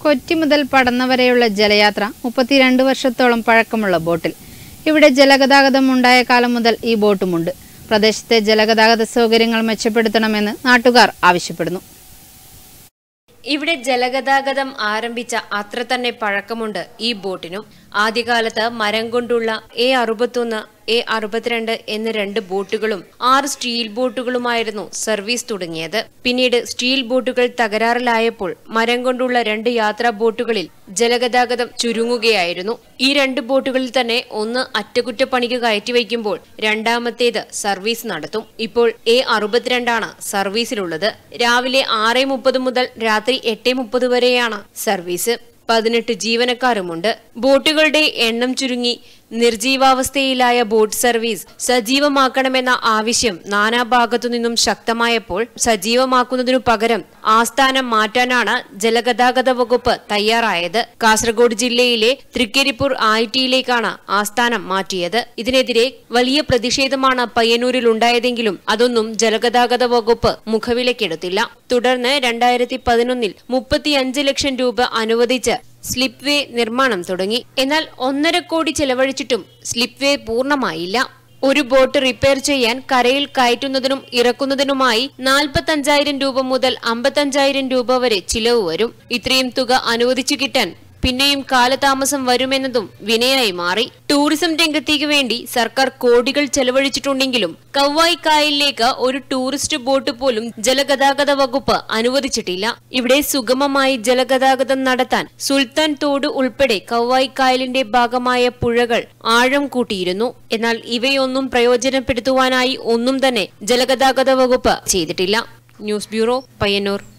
കൊച്ചി മുതൽ പടന്ന വരെയുള്ള ജലയാത്ര മുപ്പത്തിരണ്ട് വർഷത്തോളം പഴക്കമുള്ള ബോട്ടിൽ ഇവിടെ ജലഗതാഗതം ഉണ്ടായ കാലം മുതൽ ഈ ബോട്ടുമുണ്ട് പ്രദേശത്തെ ജലഗതാഗത സൗകര്യങ്ങൾ മെച്ചപ്പെടുത്തണമെന്ന് നാട്ടുകാർ ആവശ്യപ്പെടുന്നു ഇവിടെ ജലഗതാഗതം ആരംഭിച്ച അത്ര തന്നെ പഴക്കമുണ്ട് ഈ ബോട്ടിനും ആദ്യകാലത്ത് മരം കൊണ്ടുള്ള എ അറുപത്തൊന്ന് എ അറുപത്തിരണ്ട് എന്ന രണ്ട് ബോട്ടുകളും ആറ് സ്റ്റീൽ ബോട്ടുകളുമായിരുന്നു സർവീസ് തുടങ്ങിയത് പിന്നീട് സ്റ്റീൽ ബോട്ടുകൾ തകരാറിലായപ്പോൾ മരം കൊണ്ടുള്ള രണ്ട് യാത്രാ ബോട്ടുകളിൽ ജലഗതാഗതം ചുരുങ്ങുകയായിരുന്നു ഈ രണ്ട് ബോട്ടുകളിൽ തന്നെ ഒന്ന് അറ്റകുറ്റപ്പണിക്ക് കയറ്റിവയ്ക്കുമ്പോൾ രണ്ടാമത്തേത് സർവീസ് നടത്തും ഇപ്പോൾ എ അറുപത്തിരണ്ടാണ് സർവീസിലുള്ളത് രാവിലെ ആറ് മുപ്പത് മുതൽ രാത്രി എട്ട് മുപ്പത് വരെയാണ് സർവീസ് പതിനെട്ട് ജീവനക്കാരുമുണ്ട് ബോട്ടുകളുടെ എണ്ണം ചുരുങ്ങി നിർജീവാവസ്ഥയിലായ ബോട്ട് സർവീസ് സജീവമാക്കണമെന്ന ആവശ്യം നാനാഭാഗത്തു നിന്നും ശക്തമായപ്പോൾ സജീവമാക്കുന്നതിനു പകരം ആസ്ഥാനം മാറ്റാനാണ് ജലഗതാഗത വകുപ്പ് തയ്യാറായത് കാസർഗോഡ് ജില്ലയിലെ തൃക്കരിപ്പൂർ ആയിട്ടിയിലേക്കാണ് ആസ്ഥാനം മാറ്റിയത് ഇതിനെതിരെ വലിയ പ്രതിഷേധമാണ് പയ്യന്നൂരിൽ ഉണ്ടായതെങ്കിലും അതൊന്നും ജലഗതാഗത വകുപ്പ് മുഖവിലക്കെടുത്തില്ല തുടർന്ന് രണ്ടായിരത്തി പതിനൊന്നിൽ മുപ്പത്തിയഞ്ച് ലക്ഷം രൂപ അനുവദിച്ച് സ്ലിപ്പ് വേ നിർമ്മാണം തുടങ്ങി എന്നാൽ ഒന്നര കോടി ചെലവഴിച്ചിട്ടും സ്ലിപ്പ് വേ പൂർണ്ണമായില്ല ഒരു ബോട്ട് റിപ്പയർ ചെയ്യാൻ കരയിൽ കയറ്റുന്നതിനും ഇറക്കുന്നതിനുമായി നാൽപ്പത്തഞ്ചായിരം രൂപ മുതൽ അമ്പത്തഞ്ചായിരം രൂപ വരെ ചിലവ് വരും ഇത്രയും തുക അനുവദിച്ചു കിട്ടാൻ പിന്നെയും കാലതാമസം വരുമെന്നതും വിനയായി മാറി ടൂറിസം രംഗത്തേക്ക് വേണ്ടി സർക്കാർ കോടികൾ ചെലവഴിച്ചിട്ടുണ്ടെങ്കിലും കവ്വായി കായലിലേക്ക് ഒരു ടൂറിസ്റ്റ് ബോട്ട് പോലും ജലഗതാഗത വകുപ്പ് അനുവദിച്ചിട്ടില്ല ഇവിടെ സുഗമമായി ജലഗതാഗതം നടത്താൻ സുൽത്താൻ തോട് ഉൾപ്പെടെ കവ്വായി കായലിന്റെ ഭാഗമായ പുഴകൾ ആഴം കൂട്ടിയിരുന്നു എന്നാൽ ഇവയൊന്നും പ്രയോജനപ്പെടുത്തുവാനായി ഒന്നും തന്നെ ജലഗതാഗത വകുപ്പ് ചെയ്തിട്ടില്ല ന്യൂസ് ബ്യൂറോ പയ്യന്നൂർ